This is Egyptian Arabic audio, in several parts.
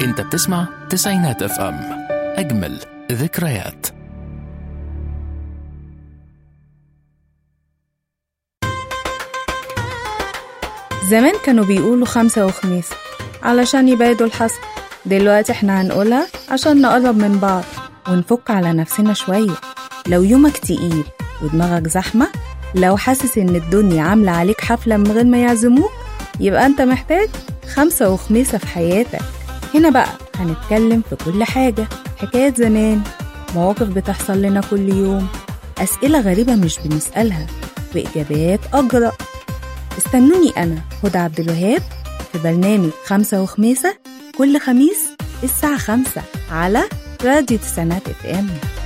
انت بتسمع تسعينات اف ام اجمل ذكريات زمان كانوا بيقولوا خمسة وخميس علشان يبعدوا الحسد دلوقتي احنا هنقولها عشان نقرب من بعض ونفك على نفسنا شوية لو يومك تقيل ودماغك زحمة لو حاسس ان الدنيا عاملة عليك حفلة من غير ما يعزموك يبقى انت محتاج خمسة وخميسة في حياتك هنا بقى هنتكلم في كل حاجة حكاية زمان مواقف بتحصل لنا كل يوم أسئلة غريبة مش بنسألها وإجابات أجرأ استنوني أنا هدى عبد الوهاب في برنامج خمسة وخميسة كل خميس الساعة خمسة على راديو تسعينات اف ام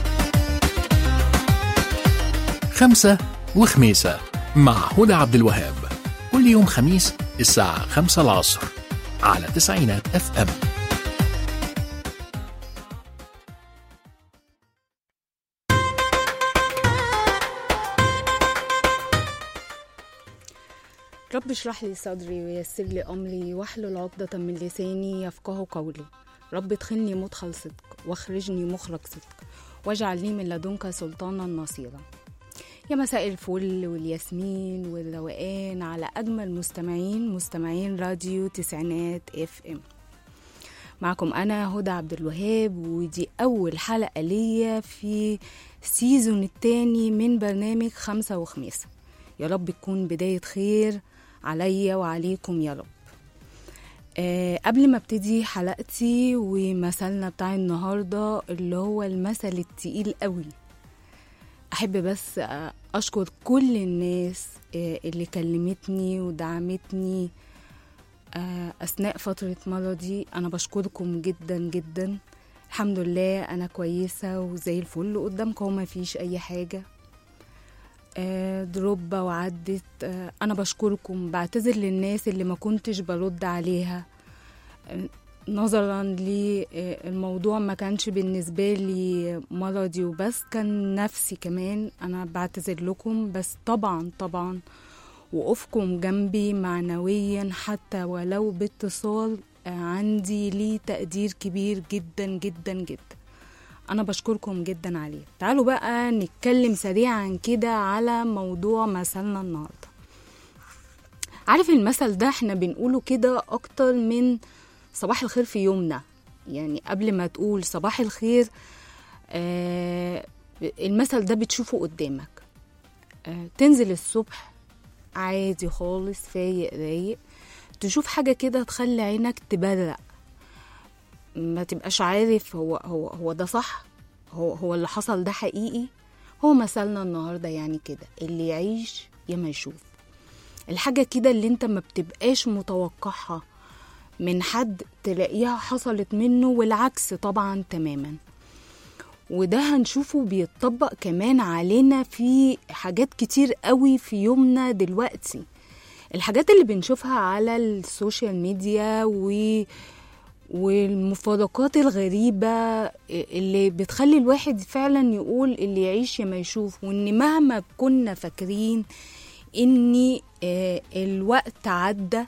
خمسة وخميسة مع هدى عبد الوهاب كل يوم خميس الساعة خمسة العصر على تسعينات اف ام رب اشرح لي صدري ويسر لي أمري واحلل عقدة من لساني يفقه قولي رب ادخلني مدخل صدق واخرجني مخرج صدق واجعل لي من لدنك سلطانا نصيرا يا مساء الفل والياسمين والروقان على أجمل مستمعين مستمعين راديو تسعينات اف ام معكم أنا هدى عبد الوهاب ودي أول حلقة ليا في السيزون التاني من برنامج خمسة وخميسة يا رب تكون بداية خير عليا وعليكم يا رب أه قبل ما ابتدي حلقتي ومثلنا بتاع النهاردة اللي هو المثل التقيل قوي أحب بس آه، أشكر كل الناس آه، اللي كلمتني ودعمتني آه، أثناء فترة مرضي أنا بشكركم جدا جدا الحمد لله أنا كويسة وزي الفل قدامكم ما فيش أي حاجة آه، دروبة وعدت آه، أنا بشكركم بعتذر للناس اللي ما كنتش برد عليها آه، نظرا للموضوع ما كانش بالنسبة لي مرضي وبس كان نفسي كمان أنا بعتذر لكم بس طبعا طبعا وقوفكم جنبي معنويا حتى ولو باتصال آه، عندي ليه تقدير كبير جدا جدا جدا انا بشكركم جدا عليه تعالوا بقى نتكلم سريعا كده على موضوع مثلنا النهارده عارف المثل ده احنا بنقوله كده اكتر من صباح الخير في يومنا يعني قبل ما تقول صباح الخير آه المثل ده بتشوفه قدامك آه تنزل الصبح عادي خالص فايق رايق تشوف حاجة كده تخلي عينك تبرق ما تبقاش عارف هو هو هو ده صح هو هو اللي حصل ده حقيقي هو مثلنا النهارده يعني كده اللي يعيش يا ما يشوف الحاجة كده اللي انت ما بتبقاش متوقعها من حد تلاقيها حصلت منه والعكس طبعا تماما وده هنشوفه بيتطبق كمان علينا في حاجات كتير قوي في يومنا دلوقتي الحاجات اللي بنشوفها على السوشيال ميديا و والمفارقات الغريبة اللي بتخلي الواحد فعلا يقول اللي يعيش يا ما يشوف وان مهما كنا فاكرين ان آه، الوقت عدى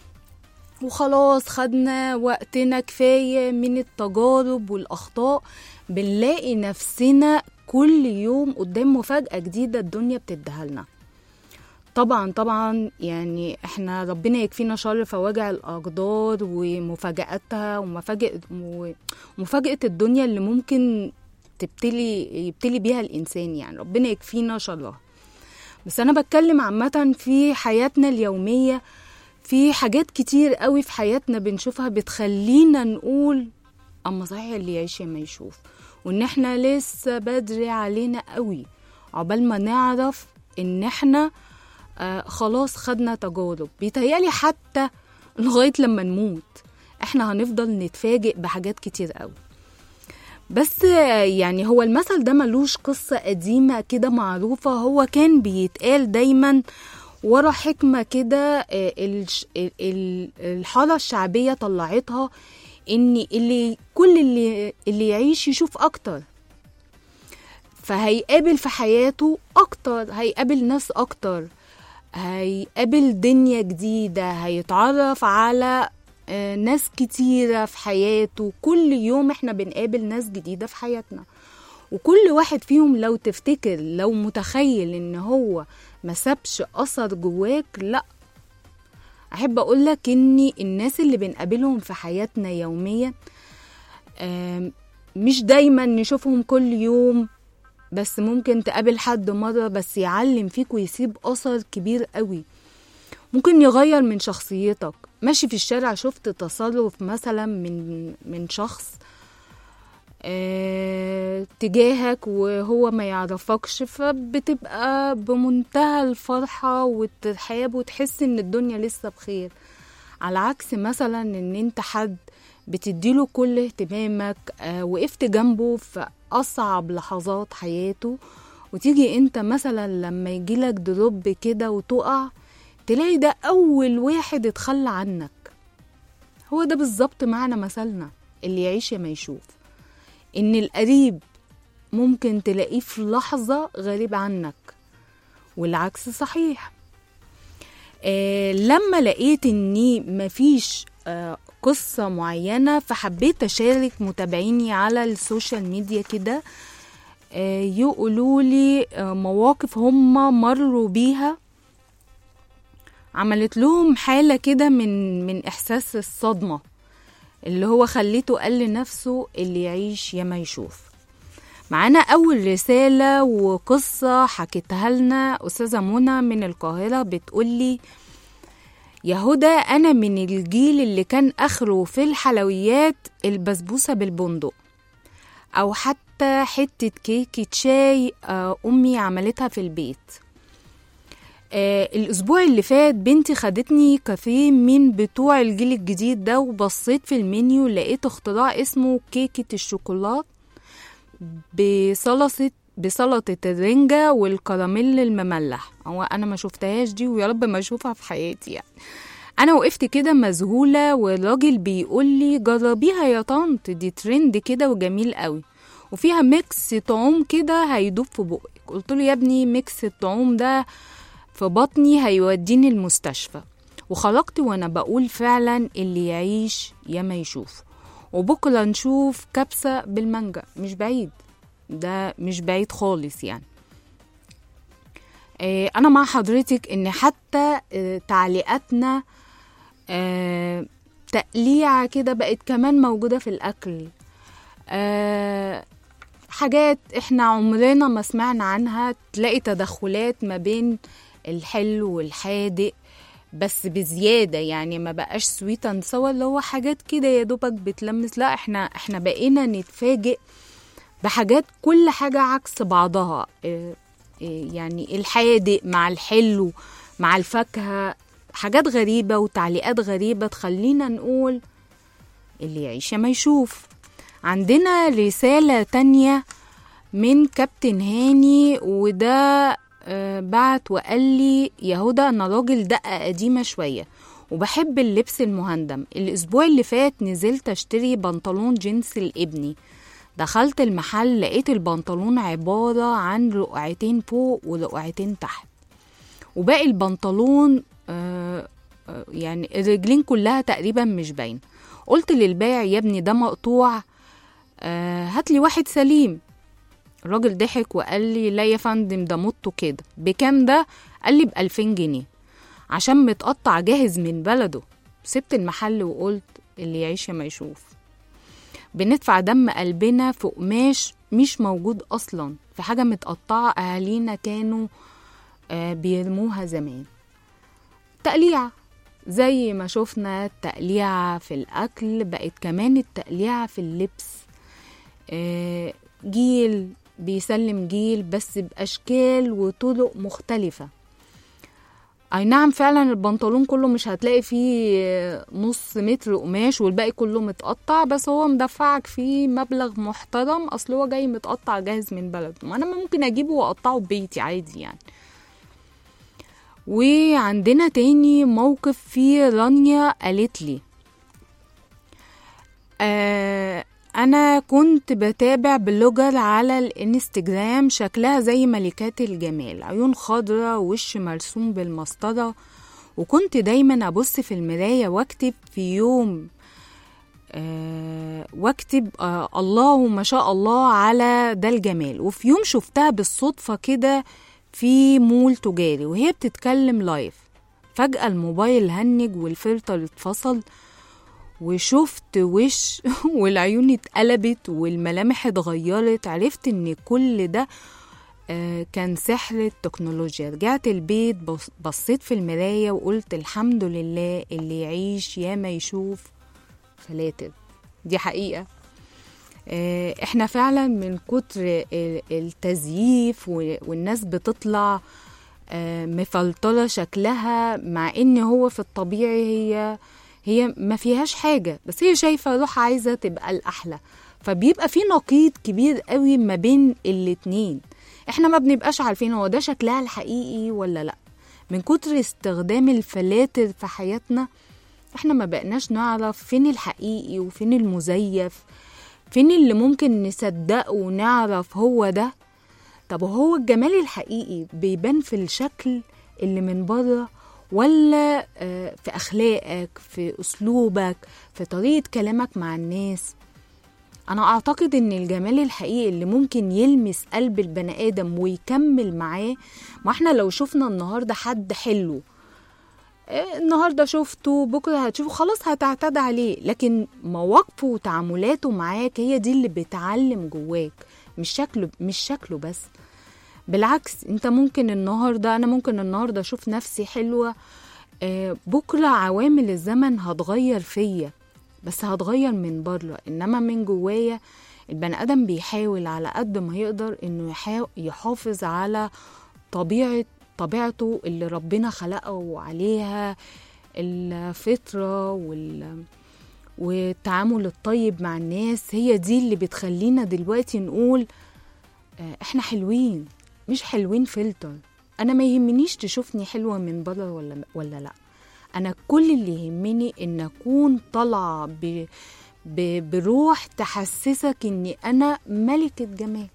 وخلاص خدنا وقتنا كفاية من التجارب والأخطاء بنلاقي نفسنا كل يوم قدام مفاجأة جديدة الدنيا بتديها لنا طبعا طبعا يعني احنا ربنا يكفينا شر فواجع الاقدار ومفاجاتها ومفاجاه ومفاجاه الدنيا اللي ممكن تبتلي يبتلي بيها الانسان يعني ربنا يكفينا شرها بس انا بتكلم عامه في حياتنا اليوميه في حاجات كتير قوي في حياتنا بنشوفها بتخلينا نقول اما صحيح اللي يعيش يا ما يشوف وان احنا لسه بدري علينا قوي عقبال ما نعرف ان احنا آه خلاص خدنا تجارب بيتهيألي حتى لغاية لما نموت احنا هنفضل نتفاجئ بحاجات كتير قوي بس آه، يعني هو المثل ده ملوش قصة قديمة كده معروفة هو كان بيتقال دايما ورا حكمة كده آه، الش- ال- ال- الحارة الشعبية طلعتها ان اللي كل اللي اللي يعيش يشوف اكتر فهيقابل في حياته اكتر هيقابل ناس اكتر هيقابل دنيا جديدة هيتعرف على آه، ناس كتيرة في حياته كل يوم احنا بنقابل ناس جديدة في حياتنا وكل واحد فيهم لو تفتكر لو متخيل ان هو ما سابش اثر جواك لا احب اقولك ان الناس اللي بنقابلهم في حياتنا يوميا آم، مش دايما نشوفهم كل يوم بس ممكن تقابل حد مرة بس يعلم فيك ويسيب أثر كبير قوي ممكن يغير من شخصيتك ماشي في الشارع شفت تصرف مثلا من من شخص آه، تجاهك وهو ما يعرفكش فبتبقى بمنتهى الفرحة والترحاب وتحس ان الدنيا لسه بخير على عكس مثلا ان انت حد بتديله كل اهتمامك آه، وقفت جنبه في أصعب لحظات حياته وتيجي انت مثلا لما يجيلك دروب كده وتقع تلاقي ده أول واحد اتخلى عنك هو ده بالظبط معنى مثلنا اللي يعيش يا ما يشوف إن القريب ممكن تلاقيه في لحظة غريب عنك والعكس صحيح آه لما لقيت إني مفيش آه قصة معينة فحبيت أشارك متابعيني على السوشيال ميديا كده آه يقولوا لي آه مواقف هم مروا بيها عملت لهم حالة كده من من إحساس الصدمة اللي هو خليته قال لنفسه اللي يعيش يا ما يشوف معانا أول رسالة وقصة حكيتها لنا أستاذة منى من القاهرة بتقولي يا هدى أنا من الجيل اللي كان آخره في الحلويات البسبوسة بالبندق أو حتى حتة كيكة شاي آه، أمي عملتها في البيت آه الأسبوع اللي فات بنتي خدتني كافيه من بتوع الجيل الجديد ده وبصيت في المنيو لقيت اختراع اسمه كيكة الشوكولات بصلصة بسلطة الرنجة والكراميل المملح هو أنا ما شفتهاش دي ويا رب ما أشوفها في حياتي يعني أنا وقفت كده مذهولة والراجل بيقول لي جربيها يا طنط دي ترند كده وجميل قوي وفيها ميكس طعوم كده هيدوب في بقك قلت له يا ابني ميكس الطعوم ده في بطني هيوديني المستشفى وخرجت وانا بقول فعلا اللي يعيش يا ما يشوف وبكره نشوف كبسه بالمانجا مش بعيد ده مش بعيد خالص يعني آه، انا مع حضرتك ان حتى آه، تعليقاتنا آه، تقليعة كده بقت كمان موجودة في الأكل آه، حاجات احنا عمرنا ما سمعنا عنها تلاقي تدخلات ما بين الحلو والحادق بس بزيادة يعني ما بقاش سويت اند سوا اللي هو حاجات كده يا دوبك بتلمس لا احنا احنا بقينا نتفاجئ بحاجات كل حاجة عكس بعضها اه، اه، يعني الحادق مع الحلو مع الفاكهة حاجات غريبة وتعليقات غريبة تخلينا نقول اللي يعيش ما يشوف عندنا رسالة تانية من كابتن هاني وده آه، بعت وقال لي يا هدى انا راجل دقة قديمة شوية وبحب اللبس المهندم الاسبوع اللي فات نزلت اشتري بنطلون جينز لابني دخلت المحل لقيت البنطلون عبارة عن رقعتين فوق ورقعتين تحت وباقي البنطلون آه، آه، يعني الرجلين كلها تقريبا مش باين قلت للبائع يا ابني ده مقطوع آه، هاتلي واحد سليم الراجل ضحك وقال لي لا يا فندم ده مطه كده بكام ده قال لي بألفين جنيه عشان متقطع جاهز من بلده سبت المحل وقلت اللي يعيش ما يشوف بندفع دم قلبنا في قماش مش موجود أصلا في حاجة متقطعة أهالينا كانوا آه، بيرموها زمان تقليعة زي ما شفنا التقليعة في الأكل بقت كمان التقليعة في اللبس آه، جيل بيسلم جيل بس بأشكال وطرق مختلفة أي نعم فعلا البنطلون كله مش هتلاقي فيه نص متر قماش والباقي كله متقطع بس هو مدفعك فيه مبلغ محترم أصل هو جاي متقطع جاهز من بلده ما أنا ممكن أجيبه وأقطعه ببيتي عادي يعني وعندنا تاني موقف فيه رانيا قالت لي آه انا كنت بتابع بلوجر على الانستجرام شكلها زي ملكات الجمال عيون خضرة ووش مرسوم بالمسطرة وكنت دايما أبص في المراية واكتب في يوم آه واكتب آه الله ما شاء الله على ده الجمال وفي يوم شفتها بالصدفة كده في مول تجاري وهي بتتكلم لايف فجأة الموبايل هنج والفلتر اتفصل وشفت وش والعيون اتقلبت والملامح اتغيرت عرفت ان كل ده آه، كان سحر التكنولوجيا رجعت البيت بص- بصيت في المراية وقلت الحمد لله اللي يعيش يا ما يشوف فلاتر دي حقيقة آه، احنا فعلا من كتر ال- التزييف و- والناس بتطلع آه، مفلطرة شكلها مع ان هو في الطبيعي هي هي ما فيهاش حاجة بس هي شايفة روح عايزة تبقى الأحلى فبيبقى في نقيض كبير قوي ما بين الاتنين احنا ما بنبقاش عارفين هو ده شكلها الحقيقي ولا لا من كتر استخدام الفلاتر في حياتنا احنا ما بقناش نعرف فين الحقيقي وفين المزيف فين اللي ممكن نصدقه ونعرف هو ده طب وهو الجمال الحقيقي بيبان في الشكل اللي من بره ولا آه، في اخلاقك في اسلوبك في طريقه كلامك مع الناس انا اعتقد ان الجمال الحقيقي اللي ممكن يلمس قلب البني ادم ويكمل معاه ما احنا لو شفنا النهارده حد حلو آه، النهارده شفته بكره هتشوفه خلاص هتعتاد عليه لكن مواقفه وتعاملاته معاك هي دي اللي بتعلم جواك مش شكله مش شكله بس بالعكس انت ممكن النهارده انا ممكن النهارده اشوف نفسي حلوه آه، بكره عوامل الزمن هتغير فيا بس هتغير من بره انما من جوايا البني ادم بيحاول على قد ما يقدر انه يحا- يحافظ على طبيعه طبيعته اللي ربنا خلقه عليها الفطره وال والتعامل الطيب مع الناس هي دي اللي بتخلينا دلوقتي نقول آه، احنا حلوين مش حلوين فلتر انا ما يهمنيش تشوفني حلوه من بره ولا ولا لا انا كل اللي يهمني ان اكون طالعه ب... ب... بروح تحسسك اني انا ملكه جمال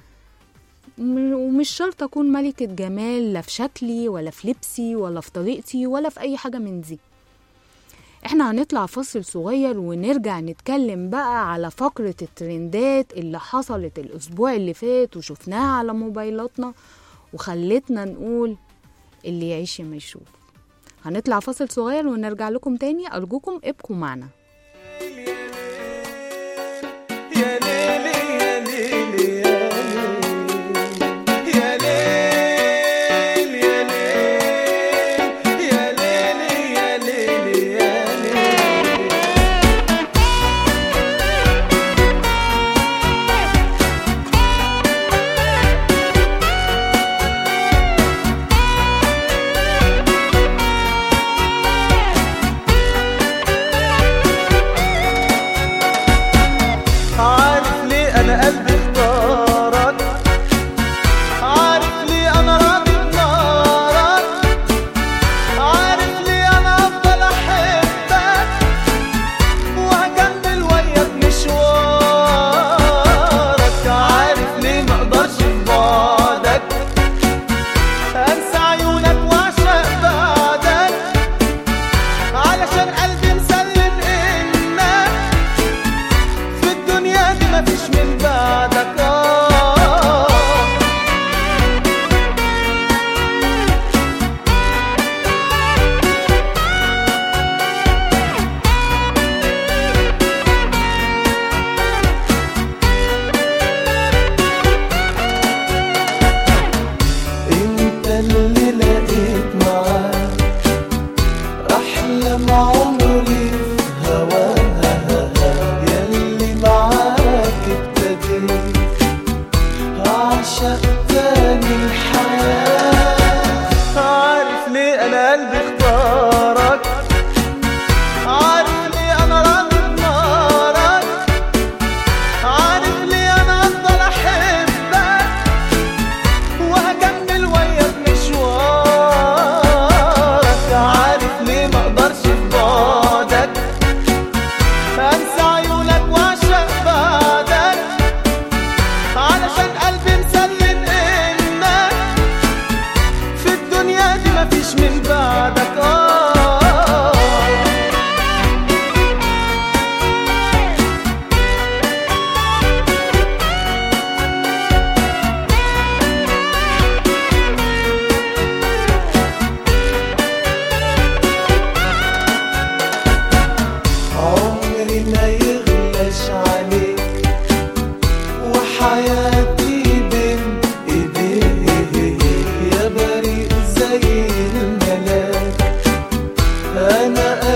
م- ومش شرط اكون ملكه جمال لا في شكلي ولا في لبسي ولا في طريقتي ولا في اي حاجه من دي احنا هنطلع فاصل صغير ونرجع نتكلم بقى على فقرة الترندات اللي حصلت الأسبوع اللي فات وشفناها على موبايلاتنا وخلتنا نقول اللي يعيش ما يشوف هنطلع فاصل صغير ونرجع لكم تاني أرجوكم ابقوا معنا يا ليلي يا ليلي يا ليل يا ليل يا ليلي يا ليلي يا ليل عارف ليه انا قلبي اختارك عارف ليه انا راضي بنارك عارف ليه انا افضل احبك وهكمل وياك مشوارك عارف ليه ما اقدرش في بعدك انسى عيونك واعشق بعدك علشان قلبي مسلم انك في الدنيا دي مفيش من بعدك آه انت اللي لقيت معاك احلم عمري في هواها ياللي معاك ابتديت اعشق تاني الحياة عارف ليه انا قلبي اختارك عارف ليه انا راضي بنارك عارف ليه انا افضل احبك وهكمل وياك مشوارك عارف ليه ما اقدرش في بعدك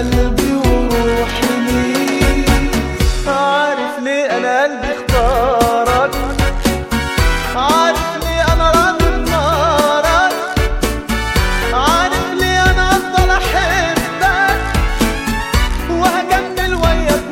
قلبي وروحي ليك عارف ليه انا قلبي اختارك عارف ليه انا راضي بنارك عارف ليه انا افضل احبك وهكمل وياك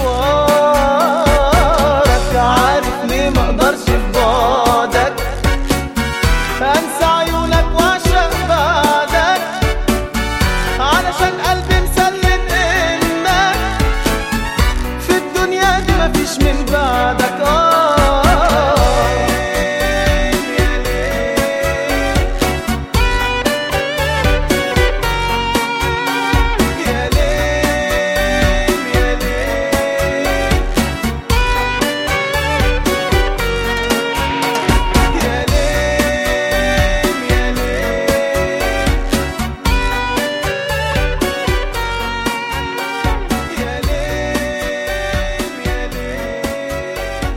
مشوارك عارف ليه ما اقدرش في بعدك انسى عيونك واعشق بعدك علشان قلبي مسلم انك في الدنيا دي مفيش من بعدك اه يا ليل يا ليل يا ليل يا ليل يا ليل يا ليل يا ليل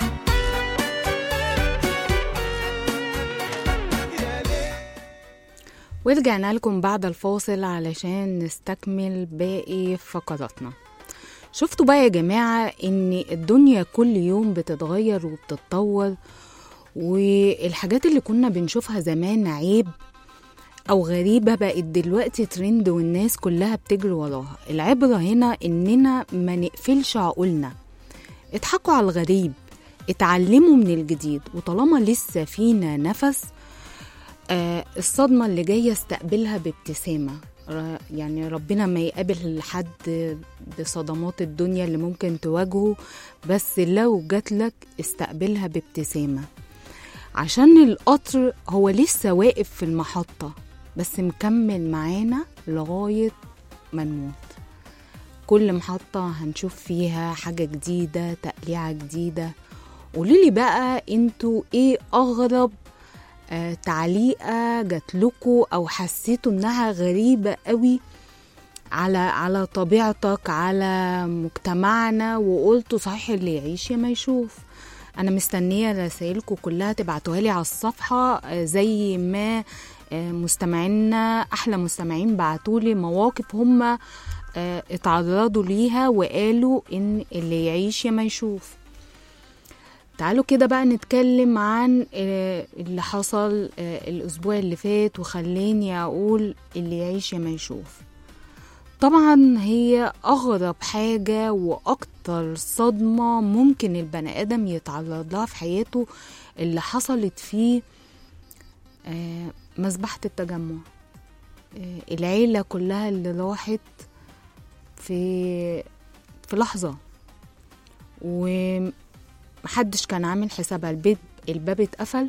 يا ليل ورجعنا لكم بعد الفاصل علشان نستكمل باقي فقراتنا شفتوا بقى يا جماعة ان الدنيا كل يوم بتتغير وبتتطور والحاجات اللي كنا بنشوفها زمان عيب او غريبة بقت دلوقتي ترند والناس كلها بتجري وراها العبرة هنا اننا ما نقفلش عقولنا اضحكوا على الغريب اتعلموا من الجديد وطالما لسه فينا نفس آه الصدمة اللي جاية استقبلها بابتسامة ر- يعني ربنا ما يقابل حد بصدمات الدنيا اللي ممكن تواجهه بس لو جاتلك استقبلها بابتسامة عشان القطر هو لسه واقف في المحطة بس مكمل معانا لغاية ما نموت كل محطة هنشوف فيها حاجة جديدة تقليعة جديدة قوليلي بقى انتوا ايه اغرب آه، تعليقة جاتلكوا او حسيتوا انها غريبة قوي على على طبيعتك على مجتمعنا وقلتوا صحيح اللي يعيش يا ما يشوف انا مستنيه رسائلكم كلها تبعتوها لي على الصفحه آه، زي ما آه، مستمعينا احلى مستمعين بعتولي مواقف هم آه، اتعرضوا ليها وقالوا ان اللي يعيش يا ما يشوف تعالوا كده بقى نتكلم عن آه، اللي حصل آه، الأسبوع اللي فات وخلاني أقول اللي يعيش يا ما يشوف طبعا هي أغرب حاجة وأكتر صدمة ممكن البني آدم يتعرض لها في حياته اللي حصلت فيه آه، مذبحة التجمع آه، العيلة كلها اللي راحت في في لحظة ومحدش كان عامل حسابها البيت الباب اتقفل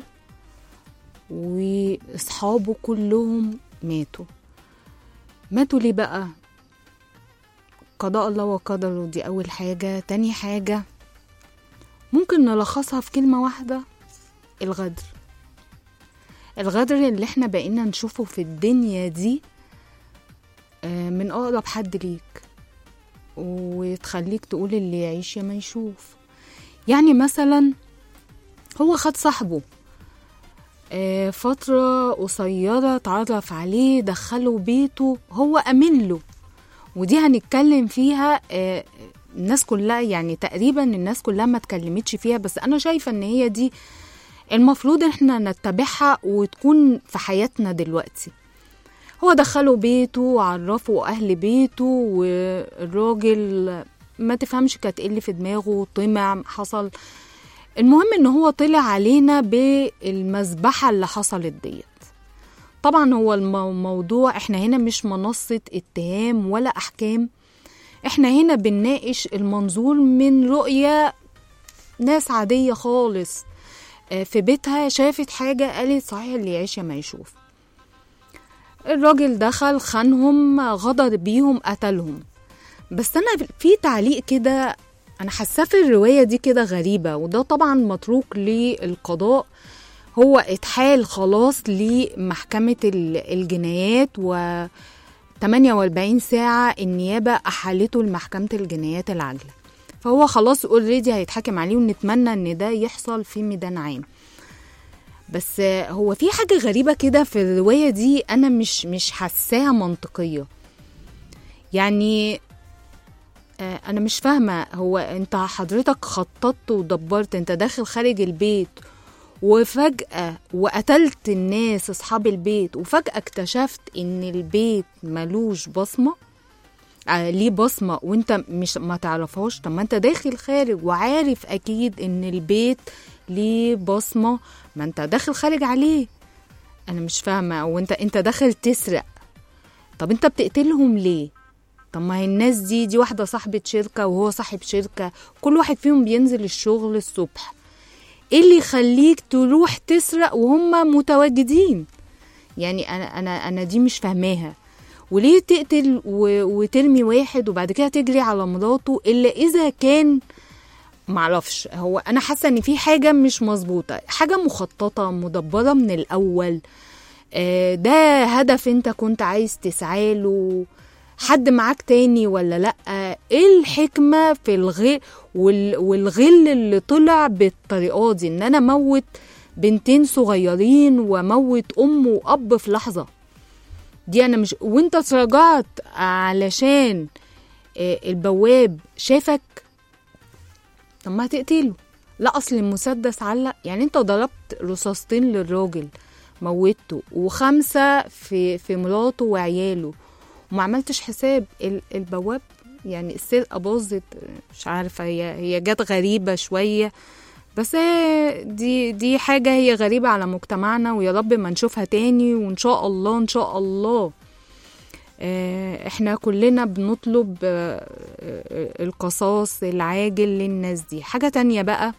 واصحابه كلهم ماتوا ماتوا ليه بقى قضاء الله وقدره دي اول حاجة تاني حاجة ممكن نلخصها في كلمة واحدة الغدر الغدر اللي احنا بقينا نشوفه في الدنيا دي آه، من اقرب حد ليك وتخليك تقول اللي يعيش يا ما يشوف يعني مثلا هو خد صاحبه آه، فترة قصيرة اتعرف عليه دخله بيته هو أمن له ودي هنتكلم فيها آه، الناس كلها يعني تقريبا الناس كلها ما اتكلمتش فيها بس أنا شايفة إن هي دي المفروض احنا نتبعها وتكون في حياتنا دلوقتي هو دخله بيته وعرفه أهل بيته والراجل ما تفهمش كانت ايه اللي في دماغه طمع حصل المهم ان هو طلع علينا بالمذبحة اللي حصلت ديت طبعا هو الموضوع احنا هنا مش منصة اتهام ولا احكام احنا هنا بنناقش المنظور من رؤية ناس عادية خالص آه، في بيتها شافت حاجة قالت صحيح اللي يعيش يا ما يشوف الراجل دخل خانهم غدر بيهم قتلهم بس انا في تعليق كده انا حاساه في الروايه دي كده غريبه وده طبعا متروك للقضاء هو اتحال خلاص لمحكمه ال- الجنايات و 48 ساعه النيابه احالته لمحكمه الجنايات العاجله فهو خلاص اوريدي هيتحاكم عليه ونتمنى ان ده يحصل في ميدان عام بس هو في حاجه غريبه كده في الروايه دي انا مش مش حاساها منطقيه يعني آه، انا مش فاهمه هو انت حضرتك خططت ودبرت انت داخل خارج البيت وفجأة وقتلت الناس أصحاب البيت وفجأة اكتشفت إن البيت ملوش بصمة آه ليه بصمة وانت مش ما تعرفهاش طب ما انت داخل خارج وعارف أكيد إن البيت ليه بصمة ما انت داخل خارج عليه أنا مش فاهمة وانت انت داخل تسرق طب انت بتقتلهم ليه طب ما هي الناس دي دي واحدة صاحبة شركة وهو صاحب شركة كل واحد فيهم بينزل الشغل الصبح ايه اللي يخليك تروح تسرق وهم متواجدين يعني انا انا انا دي مش فاهماها وليه تقتل و... وترمي واحد وبعد كده تجري على مراته الا اذا كان معرفش هو انا حاسه ان في حاجه مش مظبوطه حاجه مخططه مدبره من الاول آه، ده هدف انت كنت عايز تسعى له حد معاك تاني ولا لا ايه الحكمه في الغل وال... والغل اللي طلع بالطريقه دي ان انا اموت بنتين صغيرين واموت ام واب في لحظه دي انا مش وانت اتراجعت علشان آه، البواب شافك طب ما هتقتله لا اصل المسدس علق يعني انت ضربت رصاصتين للراجل موتته وخمسه في في مراته وعياله وما عملتش حساب ال- البواب يعني السرقه باظت مش عارفه هي هي جت غريبه شويه بس هي دي دي حاجه هي غريبه على مجتمعنا ويا رب ما نشوفها تاني وان شاء الله ان شاء الله آه، احنا كلنا بنطلب آه، آه، القصاص العاجل للناس دي حاجة تانية بقى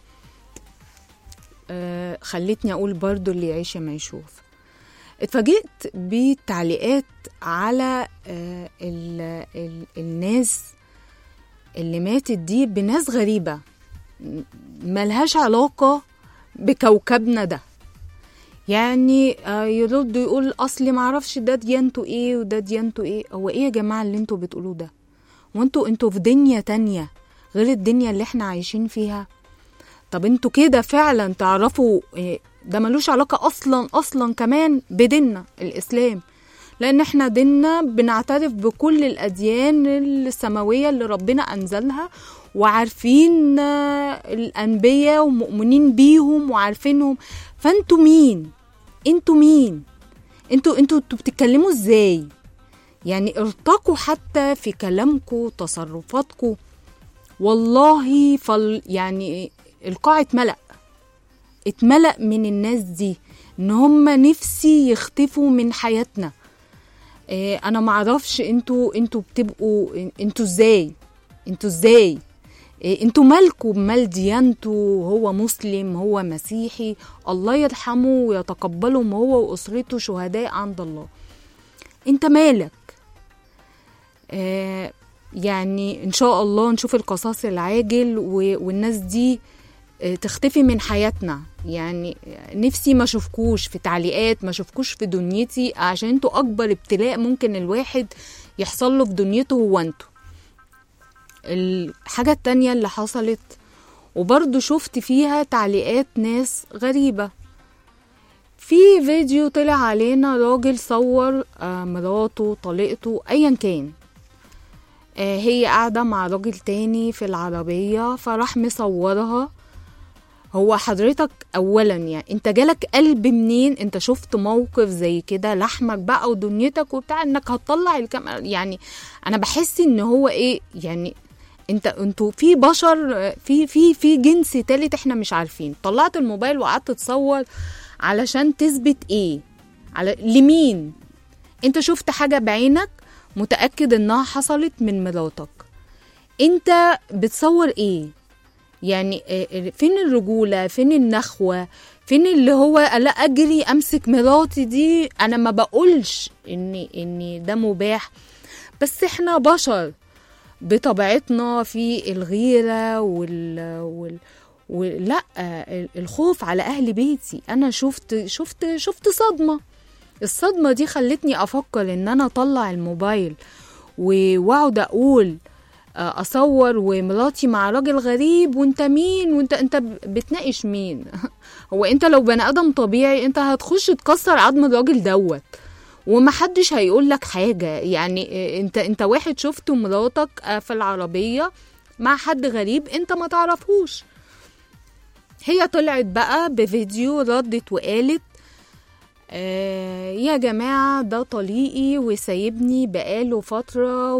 آه، خلتني اقول برضو اللي يعيش ما يشوف اتفاجئت بتعليقات على آه، ال ال الناس اللي ماتت دي بناس غريبة م- ملهاش علاقة بكوكبنا ده يعني آه، يرد يقول اصلي معرفش ده ديانته ايه وده ديانته ايه هو ايه يا جماعه اللي انتوا بتقولوه ده وانتوا انتوا في دنيا تانية غير الدنيا اللي احنا عايشين فيها طب انتوا كده فعلا تعرفوا إيه، ده ملوش علاقه اصلا اصلا كمان بديننا الاسلام لان احنا ديننا بنعترف بكل الاديان السماويه اللي ربنا انزلها وعارفين آه، الانبياء ومؤمنين بيهم وعارفينهم فانتوا مين انتوا مين انتوا انتوا انتوا بتتكلموا ازاي يعني ارتقوا حتى في كلامكم تصرفاتكم والله فال يعني القاع اتملأ اتملأ من الناس دي ان هم نفسي يختفوا من حياتنا اه انا معرفش انتوا انتوا بتبقوا انتوا ازاي انتوا ازاي إيه، انتوا مالكوا بمال ديانته هو مسلم هو مسيحي الله يرحمه ويتقبلهم هو واسرته شهداء عند الله انت مالك آه يعني ان شاء الله نشوف القصاص العاجل و- والناس دي آه، تختفي من حياتنا يعني نفسي ما اشوفكوش في تعليقات ما اشوفكوش في دنيتي عشان انتوا اكبر ابتلاء ممكن الواحد يحصل له في دنيته هو انتوا الحاجة التانية اللي حصلت وبرضه شفت فيها تعليقات ناس غريبة في فيديو طلع علينا راجل صور آه، مراته طليقته ايا كان آه، هي قاعدة مع راجل تاني في العربية فراح مصورها هو حضرتك اولا يعني انت جالك قلب منين انت شفت موقف زي كده لحمك بقى ودنيتك وبتاع انك هتطلع الكاميرا يعني انا بحس ان هو ايه يعني انت انتوا في بشر في في في جنس تالت احنا مش عارفين طلعت الموبايل وقعدت تصور علشان تثبت ايه على لمين انت شفت حاجه بعينك متاكد انها حصلت من مراتك انت بتصور ايه يعني آه، آه، فين الرجوله فين النخوه فين اللي هو لا اجري امسك مراتي دي انا ما بقولش ان ان ده مباح بس احنا بشر بطبيعتنا في الغيرة وال, وال... ولا الخوف على أهل بيتي أنا شفت شفت شفت صدمة الصدمة دي خلتني أفكر إن أنا أطلع الموبايل و- وأقعد أقول آه، أصور ومراتي مع راجل غريب وأنت مين وأنت أنت بتناقش مين هو أنت لو بني آدم طبيعي أنت هتخش تكسر عظم الراجل دوت ومحدش هيقول لك حاجة يعني إيه، انت انت واحد شفت مراتك آه، في العربية مع حد غريب انت ما تعرفهوش هي طلعت بقى بفيديو ردت وقالت آه يا جماعة ده طليقي وسايبني بقاله فترة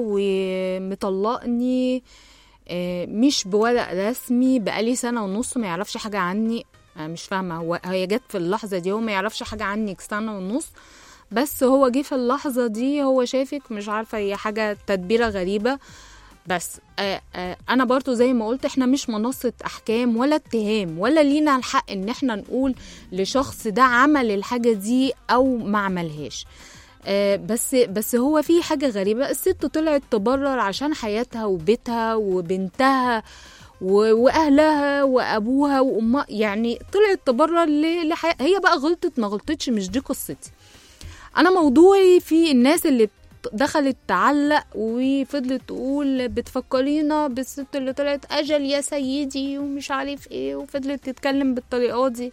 ومطلقني آه مش بورق رسمي بقالي سنة ونص ما يعرفش حاجة عني أنا مش فاهمة هو هي جت في اللحظة دي هو ما يعرفش حاجة عنك سنة ونص بس هو جه في اللحظة دي هو شافك مش عارفة هي حاجة تدبيرة غريبة بس آه آه انا برضو زي ما قلت احنا مش منصة احكام ولا اتهام ولا لينا الحق ان احنا نقول لشخص ده عمل الحاجة دي او ما عملهاش آه بس بس هو في حاجة غريبة الست طلعت تبرر عشان حياتها وبيتها وبنتها و- واهلها وابوها وامها يعني طلعت تبرر ل- لحياتها هي بقى غلطت ما غلطتش مش دي قصتي انا موضوعي في الناس اللي بت- دخلت تعلق وفضلت تقول بتفكرينا بالست اللي طلعت اجل يا سيدي ومش عارف ايه وفضلت تتكلم بالطريقه دي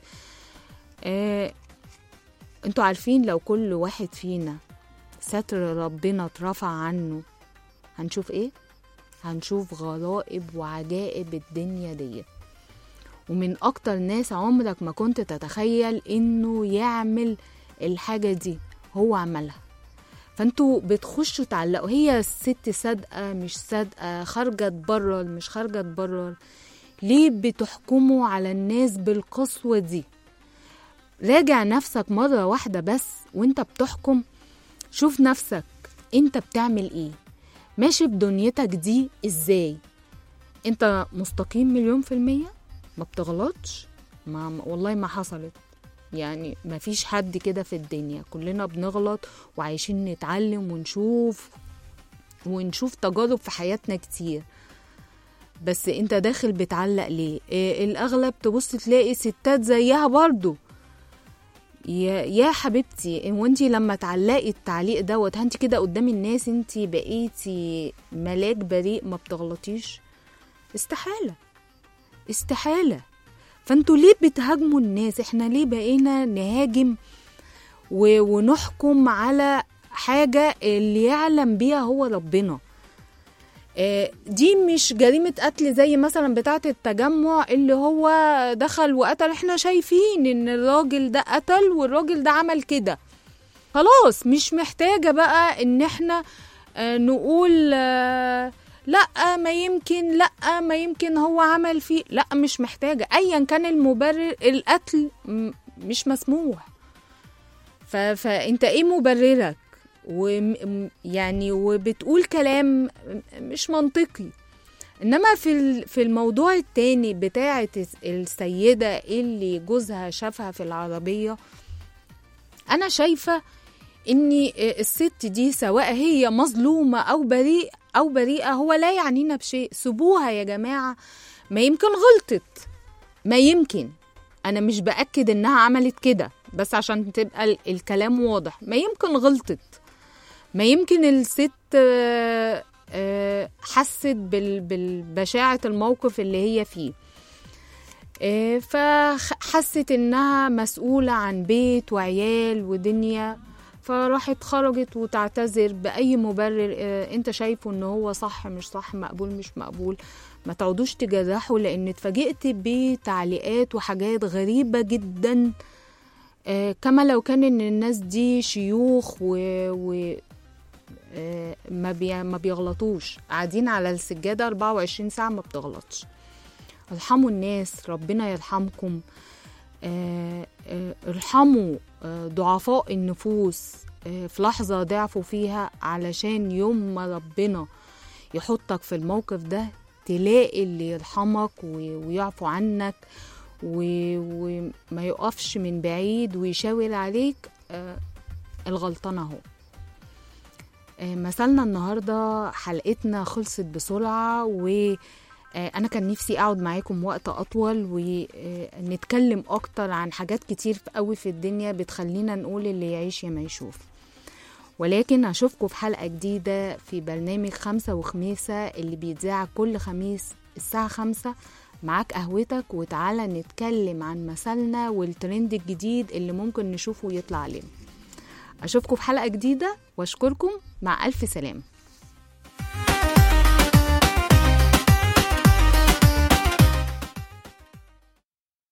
آه انتوا عارفين لو كل واحد فينا ستر ربنا اترفع عنه هنشوف ايه هنشوف غرائب وعجائب الدنيا دي ومن اكتر ناس عمرك ما كنت تتخيل انه يعمل الحاجة دي هو عملها فانتوا بتخشوا تعلقوا هي الست صادقة مش صادقة خارجة تبرر مش خارجة تبرر ليه بتحكموا على الناس بالقسوة دي راجع نفسك مرة واحدة بس وانت بتحكم شوف نفسك انت بتعمل ايه ماشي بدنيتك دي ازاي انت مستقيم مليون في المية ما بتغلطش ما ما- والله ما حصلت يعني ما فيش حد كده في الدنيا كلنا بنغلط وعايشين نتعلم ونشوف ونشوف تجارب في حياتنا كتير بس انت داخل بتعلق ليه إيه الاغلب تبص تلاقي ستات زيها برضو يا يا حبيبتي هو انت لما تعلقي التعليق دوت انت كده قدام الناس انت بقيتي ملاك بريء ما بتغلطيش استحاله استحاله فانتوا ليه بتهاجموا الناس احنا ليه بقينا نهاجم و... ونحكم على حاجة اللي يعلم بيها هو ربنا آه، دي مش جريمة قتل زي مثلا بتاعة التجمع اللي هو دخل وقتل احنا شايفين ان الراجل ده قتل والراجل ده عمل كده خلاص مش محتاجة بقى ان احنا آه، نقول آه، لا ما يمكن لا ما يمكن هو عمل فيه لا مش محتاجة ايا كان المبرر القتل م- مش مسموح ف... فانت ايه مبررك وم... يعني وبتقول كلام مش منطقي انما في ال- في الموضوع التاني بتاعه السيده اللي جوزها شافها في العربيه انا شايفه ان الست دي سواء هي مظلومه او بريء او بريئه هو لا يعنينا بشيء سيبوها يا جماعه ما يمكن غلطت ما يمكن انا مش باكد انها عملت كده بس عشان تبقى ال- الكلام واضح ما يمكن غلطت ما يمكن الست آه، آه، حست بال- بالبشاعة الموقف اللي هي فيه آه، فحست انها مسؤولة عن بيت وعيال ودنيا فراحت خرجت وتعتذر بأي مبرر آه، انت شايفه ان هو صح مش صح مقبول مش مقبول ما تقعدوش تجرحوا لان اتفاجئت بتعليقات وحاجات غريبة جدا آه، كما لو كان ان الناس دي شيوخ و, و آه، ما, بي... ما بيغلطوش قاعدين على السجادة 24 ساعة ما بتغلطش ارحموا الناس ربنا يرحمكم آه، آه، ارحموا آه، ضعفاء النفوس آه، في لحظة ضعفوا فيها علشان يوم ما ربنا يحطك في الموقف ده تلاقي اللي يرحمك و- ويعفو عنك و- وما يقفش من بعيد ويشاور عليك آه، الغلطان اهو آه، مثلنا النهارده حلقتنا خلصت بسرعه و آه، انا كان نفسي اقعد معاكم وقت اطول ونتكلم اكتر عن حاجات كتير قوي في الدنيا بتخلينا نقول اللي يعيش يا ما يشوف ولكن اشوفكم في حلقه جديده في برنامج خمسة وخميسة اللي بيتذاع كل خميس الساعه خمسة معاك قهوتك وتعالى نتكلم عن مثلنا والترند الجديد اللي ممكن نشوفه يطلع علينا اشوفكم في حلقه جديده واشكركم مع الف سلامه